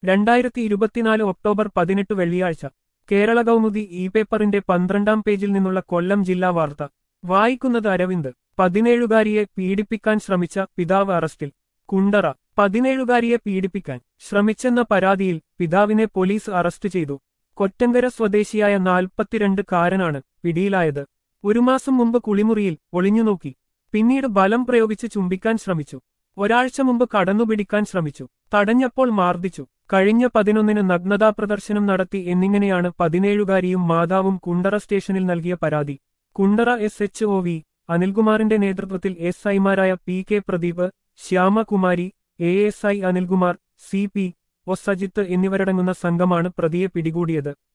രണ്ടായിരത്തി ഇരുപത്തിനാല് ഒക്ടോബർ പതിനെട്ട് വെള്ളിയാഴ്ച കേരള കൗമുദി ഇ പേപ്പറിന്റെ പന്ത്രണ്ടാം പേജിൽ നിന്നുള്ള കൊല്ലം ജില്ലാ വാർത്ത വായിക്കുന്നത് അരവിന്ദ് പതിനേഴുകാരിയെ പീഡിപ്പിക്കാൻ ശ്രമിച്ച പിതാവ് അറസ്റ്റിൽ കുണ്ടറ പതിനേഴുകാരിയെ പീഡിപ്പിക്കാൻ ശ്രമിച്ചെന്ന പരാതിയിൽ പിതാവിനെ പോലീസ് അറസ്റ്റ് ചെയ്തു കൊറ്റങ്കര സ്വദേശിയായ നാൽപ്പത്തിരണ്ട് കാരനാണ് പിടിയിലായത് ഒരു മാസം മുമ്പ് കുളിമുറിയിൽ ഒളിഞ്ഞുനോക്കി പിന്നീട് ബലം പ്രയോഗിച്ച് ചുംബിക്കാൻ ശ്രമിച്ചു ഒരാഴ്ച മുമ്പ് കടന്നുപിടിക്കാൻ ശ്രമിച്ചു തടഞ്ഞപ്പോൾ മാർദ്ദിച്ചു കഴിഞ്ഞ പതിനൊന്നിന് നഗ്നതാ പ്രദർശനം നടത്തി എന്നിങ്ങനെയാണ് പതിനേഴുകാരിയും മാതാവും കുണ്ടറ സ്റ്റേഷനിൽ നൽകിയ പരാതി Kundara S H O V അനിൽകുമാറിന്റെ നേതൃത്വത്തിൽ എസ് ഐമാരായ P K Pradeep Shyamakumari A S I Anilkumar C P O Sajith എന്നിവരടങ്ങുന്ന സംഘമാണ് പ്രതിയെ പിടികൂടിയത്